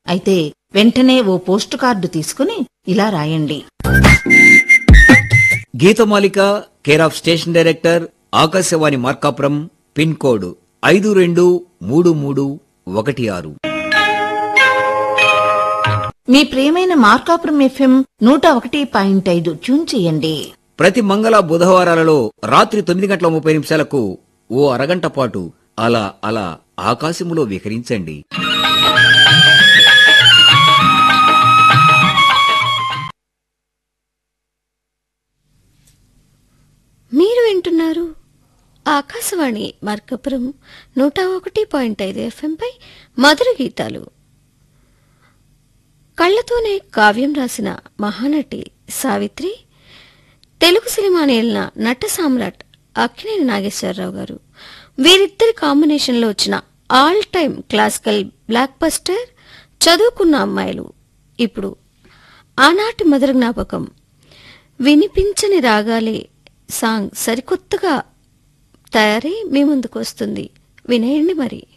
అయితే వెంటనే ఓ post card తీసుకుని ఇలా రాయండి Geethamalika care of station director Akashvani Markapuram pin code ఐదు రెండు మూడు మూడు ఒకటి ఆరు మీ ప్రియమైన మార్కాపురం ఎఫ్ఎం నూట ఒకటి పాయింట్ ఐదు ట్యూన్ చేయండి ప్రతి మంగళ బుధవారాలలో రాత్రి తొమ్మిది గంటల ముప్పై నిమిషాలకు ఓ అరగంట పాటు అలా అలా ఆకాశములో విహరించండి మీరు వింటున్నారు ఆకాశవాణి మార్కపురం నూట ఒకటి పాయింట్ ఐదు ఎఫ్ఎంపై మధుర గీతాలు కళ్ళతోనే కావ్యం రాసిన మహానటి సావిత్రి తెలుగు సినిమా నేలిన నట సామ్రాట్ అక్కినేని నాగేశ్వరరావు గారు వీరిద్దరి కాంబినేషన్లో వచ్చిన all time classical blockbuster చదువుకున్న అమ్మాయిలు ఇప్పుడు ఆనాటి మధుర జ్ఞాపకం వినిపించని రాగాలే సాంగ్ సరికొత్తగా తయారై మీ ముందుకు వస్తుంది వినేయండి మరి